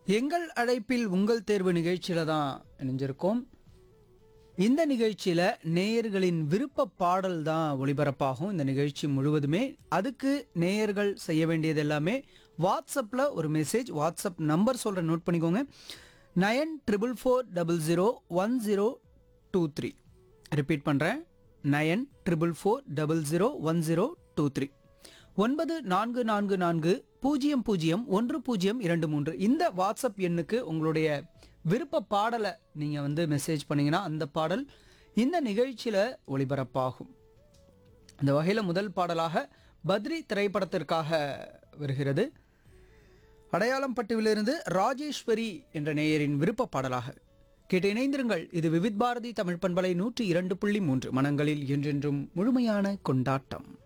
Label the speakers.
Speaker 1: எங்கள் அழைப்பில் உங்கள் தேர்வு நிகழ்ச்சியில தான் இணைஞ்சிருக்கோம் இந்த நிகழ்ச்சியில நேயர்களின் விருப்ப பாடல் தான் ஒளிபரப்பாகும் இந்த நிகழ்ச்சி முழுவதுமே அதுக்கு நேயர்கள் செய்ய வேண்டியது எல்லாமே வாட்ஸ்அப்பில் ஒரு மெசேஜ் வாட்ஸ்அப் நம்பர் சொல்கிறேன் நோட் பண்ணிக்கோங்க nine triple four double zero one zero two three repeat பண்ணுறேன் nine triple four double zero one zero two three ஒன்பது நான்கு நான்கு நான்கு பூஜ்ஜியம் பூஜ்ஜியம் ஒன்று பூஜ்ஜியம் இரண்டு மூன்று இந்த வாட்ஸ்அப் எண்ணுக்கு உங்களுடைய விருப்ப பாடலை நீங்கள் வந்து மெசேஜ் பண்ணீங்கன்னா அந்த பாடல் இந்த நிகழ்ச்சியில் ஒளிபரப்பாகும் அந்த வகையில் முதல் பாடலாக பத்ரி திரைப்படத்திற்காக வருகிறது அடையாளம் பட்டுவிலிருந்து ராஜேஸ்வரி என்ற நேயரின் விருப்ப பாடலாக கேட்டு இணைந்திருங்கள் இது விவித் பாரதி தமிழ் பண்பலை நூற்றி இரண்டு புள்ளி மூன்று மனங்களில் என்றென்றும் முழுமையான கொண்டாட்டம்